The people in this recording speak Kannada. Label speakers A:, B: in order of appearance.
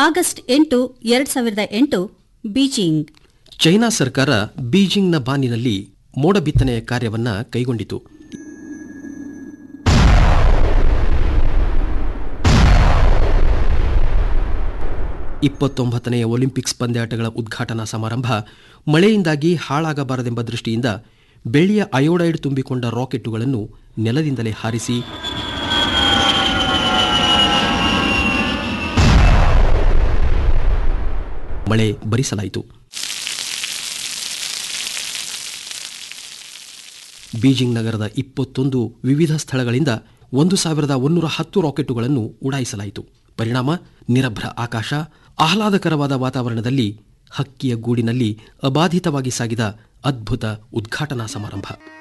A: ಆಗಸ್ಟ್ ಎಂಟು ಎರಡ್ ಸಾವಿರದ ಎಂಟು ಬೀಜಿಂಗ್
B: ಚೈನಾ ಸರ್ಕಾರ ಬೀಜಿಂಗ್ನ ಬಾನಿನಲ್ಲಿ ಮೋಡ ಬಿತ್ತನೆಯ ಕಾರ್ಯವನ್ನ ಕೈಗೊಂಡಿತು ಇಪ್ಪತ್ತೊಂಬತ್ತನೆಯ ಒಲಿಂಪಿಕ್ಸ್ ಪಂದ್ಯಾಟಗಳ ಉದ್ಘಾಟನಾ ಸಮಾರಂಭ ಮಳೆಯಿಂದಾಗಿ ಹಾಳಾಗಬಾರದೆಂಬ ದೃಷ್ಟಿಯಿಂದ ಬೆಳ್ಳಿಯ ಅಯೋಡೈಡ್ ತುಂಬಿಕೊಂಡ ರಾಕೆಟ್ಟುಗಳನ್ನು ನೆಲದಿಂದಲೇ ಹಾರಿಸಿ ಮಳೆ ಭರಿಸಲಾಯಿತು ಬೀಜಿಂಗ್ ನಗರದ ಇಪ್ಪತ್ತೊಂದು ವಿವಿಧ ಸ್ಥಳಗಳಿಂದ ಒಂದು ಸಾವಿರದ ಒಂದೂರ ಹತ್ತು ರಾಕೆಟ್ಟುಗಳನ್ನು ಉಡಾಯಿಸಲಾಯಿತು ಪರಿಣಾಮ ನಿರಭ್ರ ಆಕಾಶ ಆಹ್ಲಾದಕರವಾದ ವಾತಾವರಣದಲ್ಲಿ ಹಕ್ಕಿಯ ಗೂಡಿನಲ್ಲಿ ಅಬಾಧಿತವಾಗಿ ಸಾಗಿದ ಅದ್ಭುತ ಉದ್ಘಾಟನಾ ಸಮಾರಂಭ